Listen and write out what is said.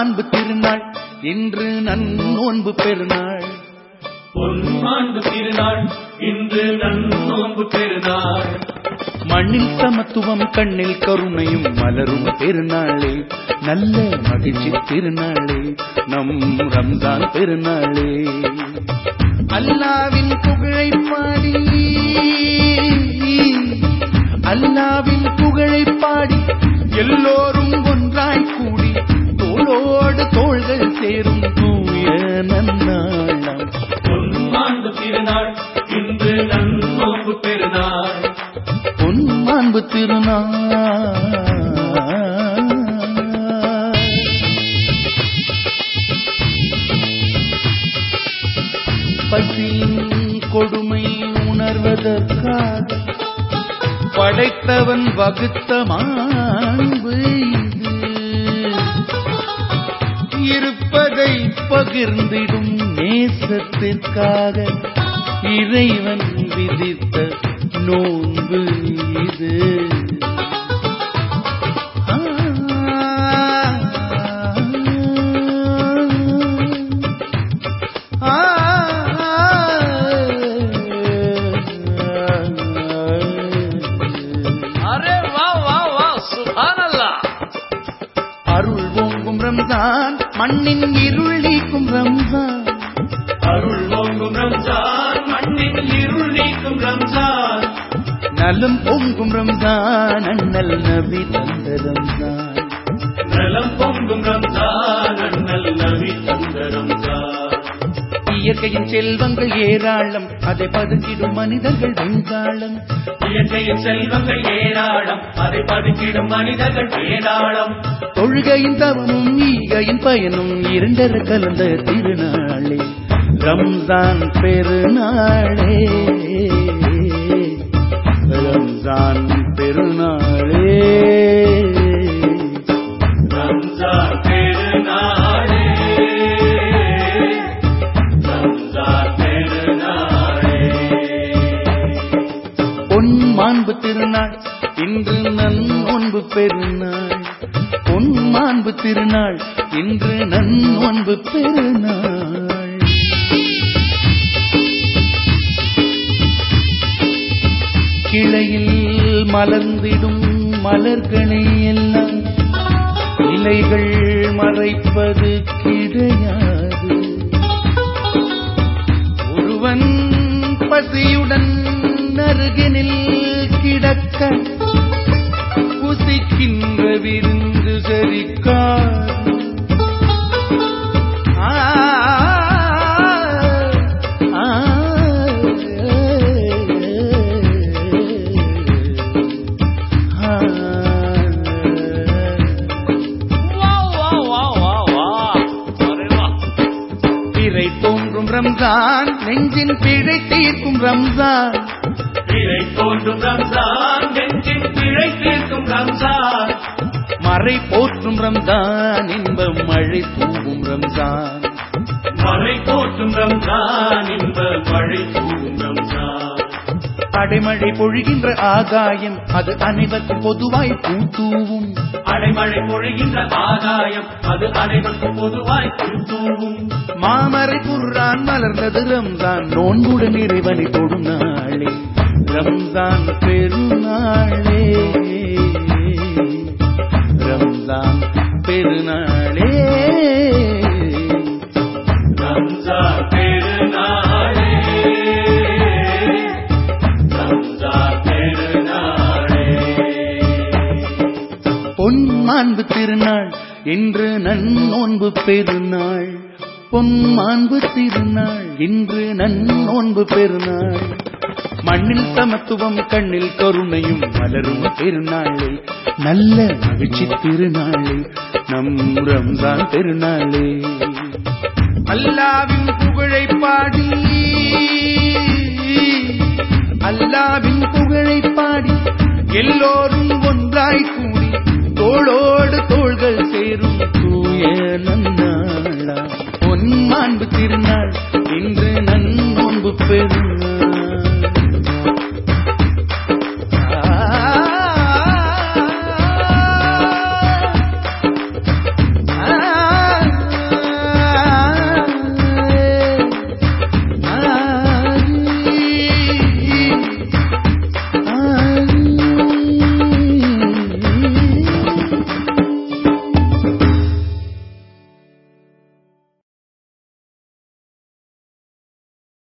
மாண்பு திருநாள் இன்று நன்னோன்பு பெருநாள் பொன்மாண்பு திருநாள் இன்று நன்னோன்பு பெருநாள் மண்ணில் சமத்துவம் கண்ணில் கருணையும் மலரும் பெருநாளே நல்ல மகிழ்ச்சி திருநாளே நம் ரம்ஜான் பெருநாளே அல்லாவின் புகழை பாடி அல்லாவின் புகழை பாடி எல்லோரும் ஒன்றாய் கூடி தோளோடு தோள்கள் சேரும் தூய நன்னாளாம் பொன்மாண்பு திருநாள் இன்று நன்னோன்பு பெருநாள் பொன் மாண்பு திருநாள் பசியின் கொடுமை உணர்வதற்காக படைத்தவன் வகுத்த மாண்பு இது இருப்பதை பகிர்ந்திடும் நேசத்திற்காக இறைவன் விதித்த நோன்பு இது ஆ, ஆ, अरे वाह वाह वाह सुभान अल्लाह அருள் ஓங்கும் ரம்ஜான் மண்ணின் இருள் நீக்கும் ரம்ஜான் அருள் ஓங்கும் ரம்ஜான் மண்ணின் இருள் நீக்கும் ரம்ஜான் நலம் பொங்கும் ரம்ஜான் அண்ணல் நபி தந்த ரம்ஜான் நலம் பொங்கும் ரம்ஜான் அண்ணல் நபி தந்த ரம்ஜான் இயற்கையின் செல்வங்கள் ஏராளம் அதை பதுக்கிடும் மனிதர்கள் வெங்காளம் இயற்கையின் செல்வங்கள் ஏராளம் அதை பதுக்கிடும் மனிதர்கள் ஏராளம் தொழுகையின் தவமும் ஈகையின் பயனும் இரண்டர கலந்த திருநாளே ரம்ஜான் பெருநாளே ரம்ஜான் பெருநாளே ரம்ஜான் பெருநாளே ரம்ஜான் பெருநாளே பொன் மாண்பு திருநாள் இன்று நன்னொன்பு பெருநாள் பொன் மாண்பு திருநாள் இன்று நன்னொன்பு பெருநாள் கிளையில் மலர்ந்திடும் மலர்களை எல்லாம் இலைகள் மறைப்பது கிடையாது ஒருவன் பசியுடன் அருகினில் கிடக்க புசிக்கின்ற விருந்து சரிக்காது ஆ, ஆ, ஆ. वाह वाह वाह वाह वाह अरे वाह பிறை தோன்றும் ரம்ஜான் நெஞ்சின் பிழை தீர்க்கும் ரம்ஜான் பிழை தோன்றும் ரம்ஜான் நெஞ்சின் பிழை தீர்க்கும் ரம்ஜான் மறை போற்றும் ரம்ஜான் இன்பம் மழை தூவும் ரம்ஜான் மழை போற்றும் ரம்ஜான் இன்ப மழை தூவும் ரம்ஜான் அடைமழை பொழிகின்ற ஆகாயம் அது அனைவருக்கும் பொதுவாய் பூத்தூவும் அடைமழை பொழிகின்ற ஆகாயம் அது அனைவருக்கும் பொதுவாய் தூவும் மாமரை புர்ரான் மலர்ந்தது ரம்ஜான் நோன்புடன் இறைவனை தொடும் நாளே ரம்ஜான் பெருநாளே ரம்ஜான் பெருநாளே ரம்ஜான் பெருநாளே ரம்ஜான் பெருநாளே பொன் மாண்பு திருநாள் இன்று நன்னோன்பு பெருநாள் பொன் மாண்பு திருநாள் இன்று நன்னோன்பு பெருநாள் மண்ணில் சமத்துவம் கண்ணில் கருணையும் மலரும் பெருநாளே நல்ல மகிழ்ச்சி திருநாளே நம் ரம்ஜான் பெருநாளே அல்லாவின் புகழை பாடி அல்லாவின் புகழை பாடி எல்லோரும் ஒன்றாய் கூடி